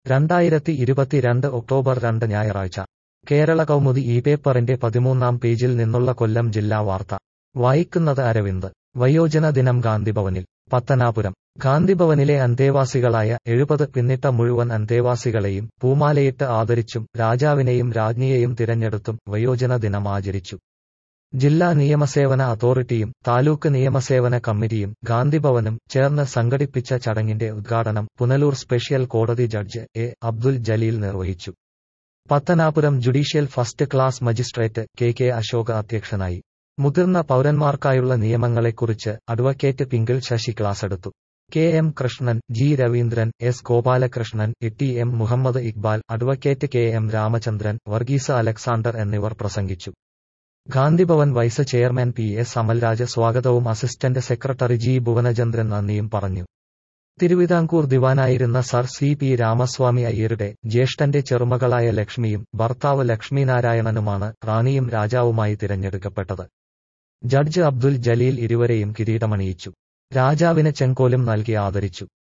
രണ്ടായിരത്തി ഇരുപത്തിരണ്ട് ഒക്ടോബർ രണ്ട് ഞായറാഴ്ച കേരള കൗമുദി ഈ പേപ്പറിന്റെ പതിമൂന്നാം പേജിൽ നിന്നുള്ള കൊല്ലം ജില്ലാ വാർത്ത വായിക്കുന്നത് അരവിന്ദ് വയോജന ദിനം ഗാന്ധിഭവനിൽ പത്തനാപുരം ഗാന്ധിഭവനിലെ അന്തേവാസികളായ എഴുപത് പിന്നിട്ട മുഴുവൻ അന്തേവാസികളെയും പൂമാലയിട്ട് ആദരിച്ചും രാജാവിനെയും രാജ്ഞിയെയും തിരഞ്ഞെടുത്തും വയോജന ദിനം ആചരിച്ചു ജില്ലാ നിയമസേവന അതോറിറ്റിയും താലൂക്ക് നിയമസേവന കമ്മിറ്റിയും ഗാന്ധിഭവനും ചേർന്ന് സംഘടിപ്പിച്ച ചടങ്ങിന്റെ ഉദ്ഘാടനം പുനലൂർ സ്പെഷ്യൽ കോടതി ജഡ്ജ് എ അബ്ദുൽ ജലീൽ നിർവഹിച്ചു Pathanapuram judicial first class magistrate K K Ashoka അധ്യക്ഷനായി മുതിർന്ന പൗരന്മാർക്കായുള്ള നിയമങ്ങളെക്കുറിച്ച് അഡ്വക്കേറ്റ് പിങ്കിൾ ശശി ക്ലാസെടുത്തു K M Krishnan G Raveendran S Gopalakrishnan T M Muhammad Iqbal advocate K M Ramachandran Varghese Alexander എന്നിവർ പ്രസംഗിച്ചു Gandhibhavan vice chairman P S Amalraj സ്വാഗതവും അസിസ്റ്റന്റ് സെക്രട്ടറി ജി ഭുവനചന്ദ്രൻ നന്ദിയും പറഞ്ഞു തിരുവിതാംകൂർ ദിവാനായിരുന്ന സർ സി പി രാമസ്വാമി അയ്യരുടെ ജ്യേഷ്ഠന്റെ ചെറുമകളായ ലക്ഷ്മിയും ഭർത്താവ് ലക്ഷ്മീനാരായണനുമാണ് റാണിയും രാജാവുമായി തിരഞ്ഞെടുക്കപ്പെട്ടത് ജഡ്ജ് അബ്ദുൽ ജലീൽ ഇരുവരെയും കിരീടമണിയിച്ചു രാജാവിന് ചെങ്കോലും നൽകി ആദരിച്ചു